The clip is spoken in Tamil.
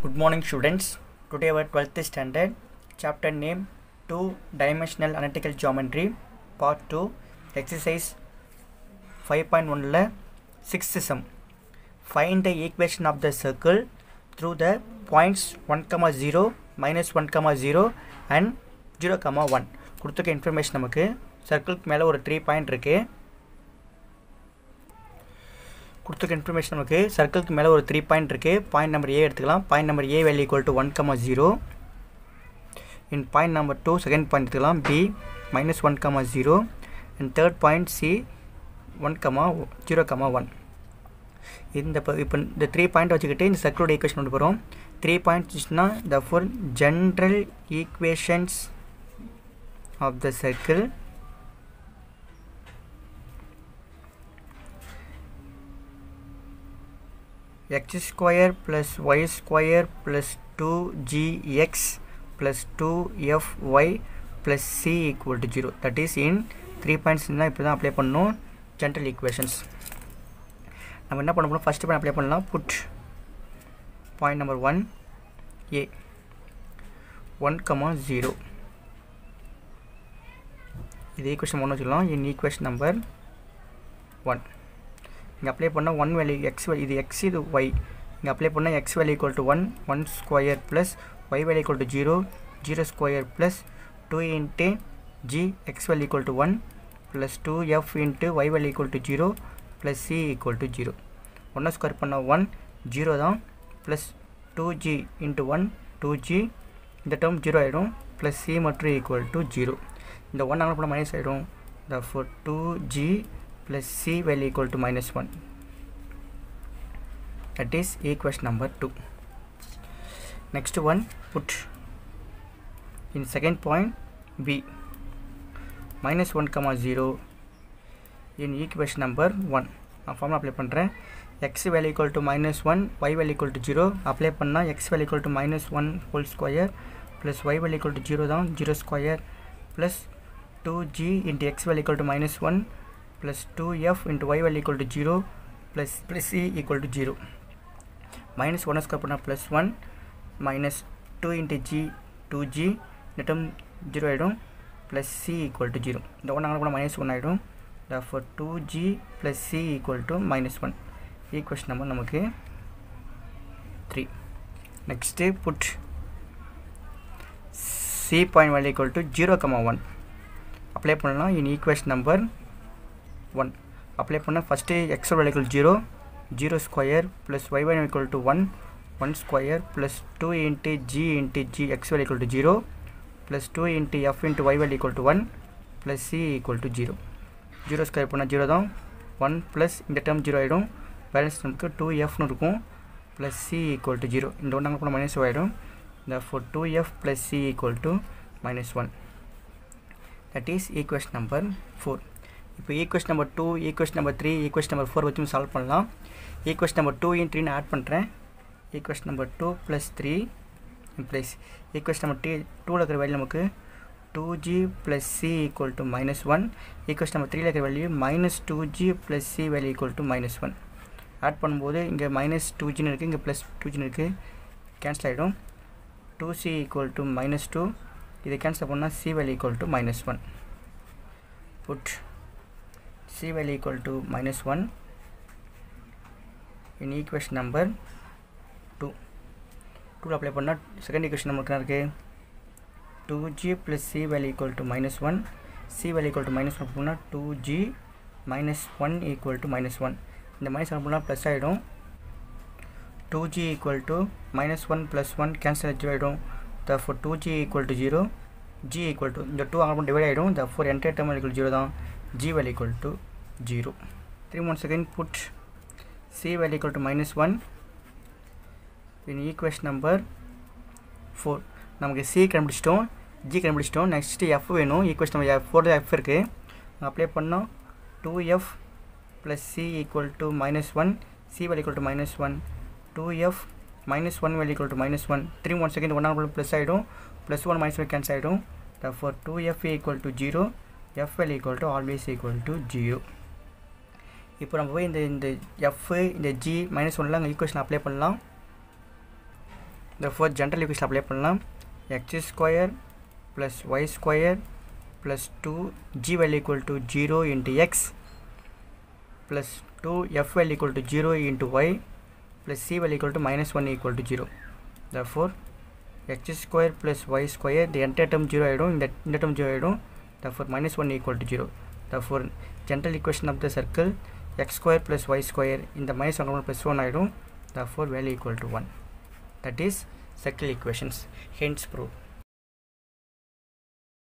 Good morning students. Today our 12th standard chapter name 2 dimensional analytical geometry part 2 exercise 5.1 ல 6th sum. Find the equation of the circle through the points 1, comma 0, minus 1, comma 0 and 0, comma 1. கொடுத்துருக்க இன்ஃபர்மேஷன் நமக்கு சர்க்கிளுக்கு மேலே ஒரு த்ரீ பாயிண்ட் இருக்குது கொடுத்துருக்க இன்ஃபர்மேஷன் நமக்கு சர்க்கிளுக்கு மேலே ஒரு த்ரீ பாயிண்ட் இருக்குது பாயிண்ட் நம்பர் ஏ எடுத்துக்கலாம் point number A value equal to one comma zero in point number two second point எடுத்துக்கலாம் B minus one comma zero and third point C one comma zero comma one இந்த இப்போ இப்போ இந்த த்ரீ பாயிண்ட் வச்சுக்கிட்டு இந்த சர்க்கிளோட ஈக்குவேஷன் கொண்டு போகிறோம் த்ரீ பாயிண்ட்ஸ்னா the four general equations of the circle x square plus y square plus 2gx plus 2fy plus c equal to 0 that is in 3 points தான் இப்படி தான் அப்ளை பண்ணணும் ஜென்ரல் ஈக்குவேஷன்ஸ் நம்ம என்ன பண்ண போகிறோம் ஃபஸ்ட்டு பாயிண்ட் அப்ளை பண்ணலாம் put point number one A one comma zero இது ஈக்குவேஷன் ஒன்று வச்சுக்கலாம் இன் ஈக்குவேஷன் நம்பர் ஒன் இங்கே அப்ளை பண்ணால் ஒன் வேல்யூ எக்ஸ் வேல்யூ இது எக்ஸ் இது ஒய் இங்கே அப்ளை பண்ணால் x value equal to one one square plus y value equal to zero zero square plus two into G x value equal to one plus two F into y value equal to zero plus C equal to zero ஒன்றை ஸ்கொயர் பண்ணால் ஒன் ஜீரோ தான் plus two G into one two G இந்த டேர்ம் ஜீரோ ஆகிடும் ப்ளஸ் சி மற்றும் ஈக்குவல் டு ஜீரோ இந்த ஒன் அங்கே பண்ணால் மைனஸ் ஆகிடும் the four two G plus c value equal to minus 1 that is equation number 2 next one put in second point b minus 1 comma 0 in equation number 1 நான் ஃபார்முலா அப்ளை பண்ணுறேன் x value equal to minus one y value equal to zero apply பண்ணால் x value equal to minus one whole square plus y value equal to zero தான் zero square plus two G into x value equal to minus one plus 2f into y value equal to 0 plus plus c equal to 0 minus 1 square பண்ணால் plus 1 minus 2 into g 2g இந்த term 0 ஆகிடும் plus c equal to 0 இந்த 1 அங்கே போனால் minus 1 ஆகிடும் therefore 2g plus c equal to minus 1 equation number நமக்கு 3 next put c point value equal to 0 comma 1 apply பண்ணலாம் in equation number one apply பண்ணால் first x value zero zero square plus y value equal to one one square plus two into G into G x value equal to zero plus two into F into y value equal to one plus C equal to zero zero square பண்ணால் ஜீரோ தான் ஒன் ப்ளஸ் இந்த டேர்ம் ஜீரோ ஆகிடும் பேலன்ஸ் நமக்கு டூ எஃப்னு இருக்கும் plus C equal to zero இந்த ஒன்று அங்கே போனால் மைனஸ் ஆகிடும் இந்த four two F plus C equal to minus one that is equation number four இப்போ equation number two equation number three equation number four வச்சும் சால்வ் பண்ணலாம் ஈக்குவேஷன் நம்பர் டூ இன் த்ரீன்னு ஆட் பண்ணுறேன் equation number two plus three plus equation number டி டூவில் இருக்கிற வேல்யூ நமக்கு two G plus C equal to minus one equation number த்ரீல இருக்கிற value minus two G plus C value equal to minus one add பண்ணும்போது இங்கே மைனஸ் டூ ஜின்னு இருக்குது இங்கே ப்ளஸ் டூ ஜின்னு இருக்குது கேன்சல் ஆகிடும் two C equal to minus two இதை கேன்சல் பண்ணால் C value equal to minus one put c value equal to minus 1 in equation number 2 2 apply பண்ணா second equation நமக்கு இருக்கு 2g plus c value equal to minus 1 c value equal to minus 1 பண்ணா 2g minus 1 equal to minus 1 இந்த minus 1 பண்ணா plus ஆயிடும் 2g equal to minus 1 plus 1 cancel ஆயிடும் therefore 2g equal to 0 g equal to இந்த 2 அங்கே டிவைட் ஆகிடும் therefore entire term equal to 0 தான் g value equal to 0 3 once again put c value equal to minus 1 in equation number 4 நமக்கு c கண்டுபிடிச்சிட்டோம் g கண்டுபிடிச்சிட்டோம் நெக்ஸ்ட்டு f வேணும் ஈக்குவேஷன் நம்ம ஃபோர் எஃப் இருக்குது அப்ளை பண்ணோம் two F plus C equal to minus one C value equal to minus one two F minus one value equal to minus one three one second one ஆகும்போது ப்ளஸ் ஆகிடும் plus one minus one cancel ஆகிடும் four two F equal to zero fl equal to always equal to 0 இப்போ நம்ம போய் இந்த இந்த எஃப் இந்த ஜி மைனஸ் ஒன்ல அங்கே ஈக்குவேஷன் அப்ளை பண்ணலாம் therefore general equation apply பண்ணலாம் x square plus y square plus 2 g value equal to 0 into x plus 2 f value equal to 0 into y plus c value equal to minus 1 equal to 0 therefore x square plus y square the entire term 0 ஆகிடும் இந்த இந்த term 0 ஆகிடும் therefore minus 1 equal to 0 therefore general equation of the circle x square plus y square இந்த minus 1 plus 1 ஆகிடும் therefore value equal to 1 that is circle equations hence proof